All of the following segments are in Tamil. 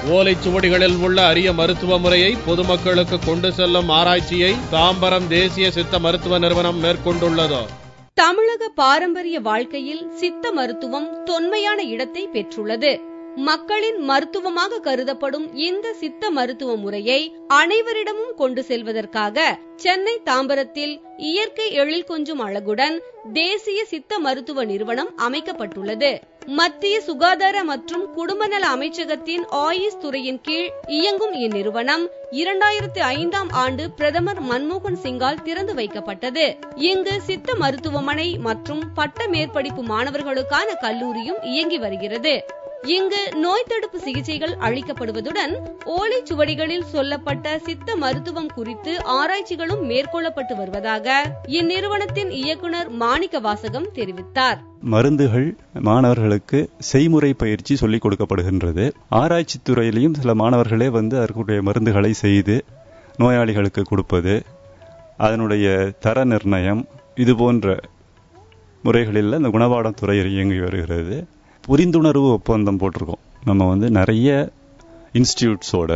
ஓலைச்சுவடிகளில் உள்ள அரிய மருத்துவ முறையை பொதுமக்களுக்கு கொண்டு செல்லும் ஆராய்ச்சியை தாம்பரம் தேசிய சித்த மருத்துவ நிறுவனம் மேற்கொண்டுள்ளது தமிழக பாரம்பரிய வாழ்க்கையில் சித்த மருத்துவம் தொன்மையான இடத்தை பெற்றுள்ளது மக்களின் மருத்துவமாக கருதப்படும் இந்த சித்த மருத்துவ முறையை அனைவரிடமும் கொண்டு செல்வதற்காக சென்னை தாம்பரத்தில் இயற்கை எழில் கொஞ்சும் அழகுடன் தேசிய சித்த மருத்துவ நிறுவனம் அமைக்கப்பட்டுள்ளது மத்திய சுகாதார மற்றும் குடும்பநல அமைச்சகத்தின் ஆயுஷ் துறையின் கீழ் இயங்கும் இந்நிறுவனம் இரண்டாயிரத்தி ஐந்தாம் ஆண்டு பிரதமர் மன்மோகன் சிங்கால் திறந்து வைக்கப்பட்டது இங்கு சித்த மருத்துவமனை மற்றும் பட்ட மேற்படிப்பு மாணவர்களுக்கான கல்லூரியும் இயங்கி வருகிறது இங்கு நோய் தடுப்பு சிகிச்சைகள் அளிக்கப்படுவதுடன் ஓலைச்சுவடிகளில் சொல்லப்பட்ட சித்த மருத்துவம் குறித்து ஆராய்ச்சிகளும் மேற்கொள்ளப்பட்டு வருவதாக இந்நிறுவனத்தின் இயக்குனர் மாணிக்க வாசகம் தெரிவித்தார் மருந்துகள் மாணவர்களுக்கு செய்முறை பயிற்சி சொல்லிக் கொடுக்கப்படுகின்றது ஆராய்ச்சி துறையிலையும் சில மாணவர்களே வந்து அதற்குரிய மருந்துகளை செய்து நோயாளிகளுக்கு கொடுப்பது அதனுடைய தர நிர்ணயம் இது போன்ற முறைகளில் இந்த குணபாடம் துறை இயங்கி வருகிறது புரிந்துணர்வு ஒப்பந்தம் போட்டிருக்கோம் நம்ம வந்து நிறைய இன்ஸ்டிடியூட்ஸோட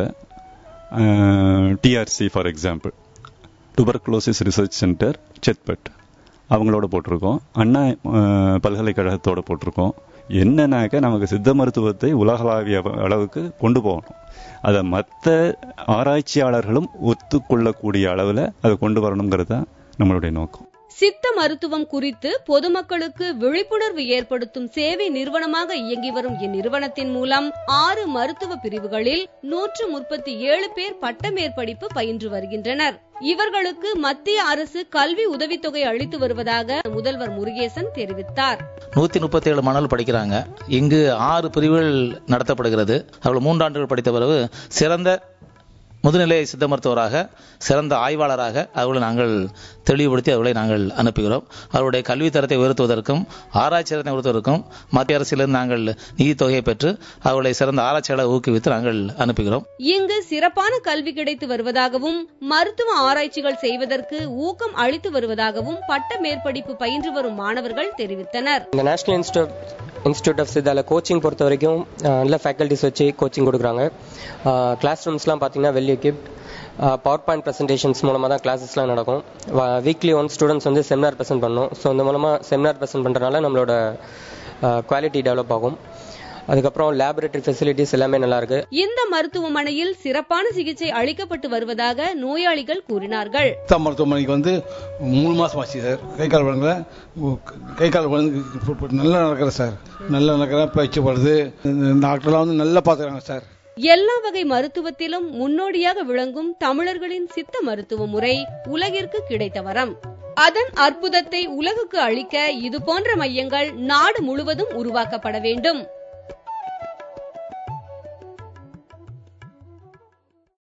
TRC for example tuberculosis research centre Chetpet அவங்களோட போட்டிருக்கோம் அண்ணா அஹ், பல்கலைக்கழகத்தோட போட்டிருக்கோம் என்னன்னாக்க நமக்கு சித்த மருத்துவத்தை உலகளாவிய அளவுக்கு கொண்டு போகணும் அதை மற்ற ஆராய்ச்சியாளர்களும் ஒத்துக்கொள்ளக்கூடிய அளவில் அதை கொண்டு வரணுங்கிறது தான் நம்மளுடைய நோக்கம் சித்த மருத்துவம் குறித்து பொதுமக்களுக்கு விழிப்புணர்வு ஏற்படுத்தும் சேவை நிறுவனமாக இயங்கி வரும் இந்நிறுவனத்தின் மூலம் ஆறு மருத்துவ பிரிவுகளில் நூற்று முப்பத்தி ஏழு பேர் பட்டமேற்படிப்பு பயின்று வருகின்றனர் இவர்களுக்கு மத்திய அரசு கல்வி உதவித்தொகை அளித்து வருவதாக முதல்வர் முருகேசன் தெரிவித்தார் நூத்தி முப்பத்தி ஏழு மாணவர்கள் படிக்கிறாங்க இங்கு ஆறு பிரிவுகள் நடத்தப்படுகிறது அவர்கள் மூன்றாண்டுகள் படித்த பிறகு சிறந்த முதுநிலை சித்த மருத்துவராக சிறந்த ஆய்வாளராக அவர்களை நாங்கள் தெளிவுபடுத்தி அவர்களை நாங்கள் அனுப்புகிறோம் அவருடைய கல்வி தரத்தை உயர்த்துவதற்கும் ஆராய்ச்சி தரத்தை உயர்த்துவதற்கும் மத்திய அரசிலிருந்து நாங்கள் நிதித்தொகையை பெற்று அவர்களை சிறந்த ஆராய்ச்சியாளர் ஊக்குவித்து நாங்கள் அனுப்புகிறோம் இங்கு சிறப்பான கல்வி கிடைத்து வருவதாகவும் மருத்துவ ஆராய்ச்சிகள் செய்வதற்கு ஊக்கம் அளித்து வருவதாகவும் பட்ட மேற்படிப்பு பயின்று வரும் மாணவர்கள் தெரிவித்தனர் இந்த நேஷனல் இன்ஸ்டியூட் இன்ஸ்டியூட் ஆஃப் சித்தால கோச்சிங் பொறுத்த வரைக்கும் அஹ், நல்ல ஃபேக்கல்டிஸ் வச்சு கோச்சிங் கொடுக்குறாங்க கிளாஸ் ரூம்ஸ்லாம் பார்த்தீங்கன்னா well equipped power point presentations மூலமாக தான் கிளாஸஸ்லாம் நடக்கும் வீக்லி ஒன் ஸ்டூடெண்ட்ஸ் வந்து செமினார் ப்ரெசென்ட் பண்ணணும் ஸோ இந்த மூலமாக செமினார் ப்ரெசென்ட் பண்ணுறதுனால நம்மளோட குவாலிட்டி டெவலப் ஆகும் அதுக்கப்புறம் லேபரேட்டரி ஃபெசிலிட்டிஸ் எல்லாமே நல்லா இருக்கு இந்த மருத்துவமனையில் சிறப்பான சிகிச்சை அளிக்கப்பட்டு வருவதாக நோயாளிகள் கூறினார்கள் சித்தா மருத்துவமனைக்கு வந்து மூணு மாதம் ஆச்சு சார் கை கால் வழங்குல கை கால் வழங்கு இப்ப- இப்ப நல்லா நடக்கிறேன் சார் நல்லா நடக்கிறேன் பயிற்சி படுது டாக்டர்லாம் வந்து நல்லா பார்த்துக்கிறாங்க சார் எல்லா வகை மருத்துவத்திலும் முன்னோடியாக விளங்கும் தமிழர்களின் சித்த மருத்துவ முறை உலகிற்கு கிடைத்த வரம் அதன் அற்புதத்தை உலகுக்கு அளிக்க இது போன்ற மையங்கள் நாடு முழுவதும் உருவாக்கப்பட வேண்டும்